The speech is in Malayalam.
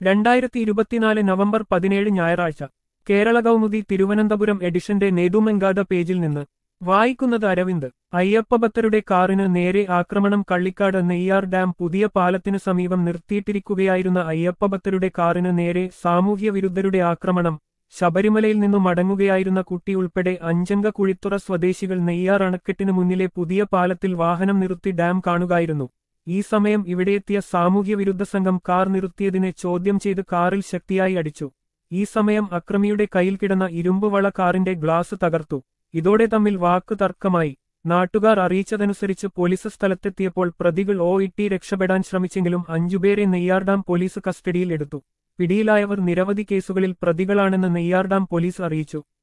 രണ്ടായിരത്തി ഇരുപത്തിനാല് നവംബർ പതിനേഴ് ഞായറാഴ്ച കേരള കൗമുദി തിരുവനന്തപുരം എഡിഷന്റെ നേതുമെങ്കാത പേജിൽ നിന്ന് വായിക്കുന്നത് അരവിന്ദ് അയ്യപ്പഭക്തരുടെ കാറിന് നേരെ ആക്രമണം കള്ളിക്കാട് നെയ്യാർ ഡാം പുതിയ പാലത്തിനു സമീപം നിർത്തിയിട്ടിരിക്കുകയായിരുന്ന അയ്യപ്പഭക്തരുടെ കാറിന് നേരെ സാമൂഹ്യ വിരുദ്ധരുടെ ആക്രമണം ശബരിമലയിൽ നിന്നു മടങ്ങുകയായിരുന്ന കുട്ടി ഉൾപ്പെടെ അഞ്ചംഗ കുഴിത്തുറ സ്വദേശികൾ നെയ്യാർ അണക്കെട്ടിനു മുന്നിലെ പുതിയ പാലത്തിൽ വാഹനം നിർത്തി ഡാം കാണുകയായിരുന്നു ഈ സമയം ഇവിടെയെത്തിയ സാമൂഹ്യ വിരുദ്ധ സംഘം കാർ നിർത്തിയതിനെ ചോദ്യം ചെയ്ത് കാറിൽ ശക്തിയായി അടിച്ചു ഈ സമയം അക്രമിയുടെ കയ്യിൽ കിടന്ന ഇരുമ്പുവള കാറിന്റെ ഗ്ലാസ് തകർത്തു ഇതോടെ തമ്മിൽ വാക്ക് തർക്കമായി നാട്ടുകാർ അറിയിച്ചതനുസരിച്ച് പോലീസ് സ്ഥലത്തെത്തിയപ്പോൾ പ്രതികൾ ഓ ഇട്ടി രക്ഷപ്പെടാൻ ശ്രമിച്ചെങ്കിലും അഞ്ചുപേരെ നെയ്യാർ ഡാം പോലീസ് കസ്റ്റഡിയിൽ എടുത്തു പിടിയിലായവർ നിരവധി കേസുകളിൽ പ്രതികളാണെന്ന് നെയ്യാർ ഡാം പോലീസ് അറിയിച്ചു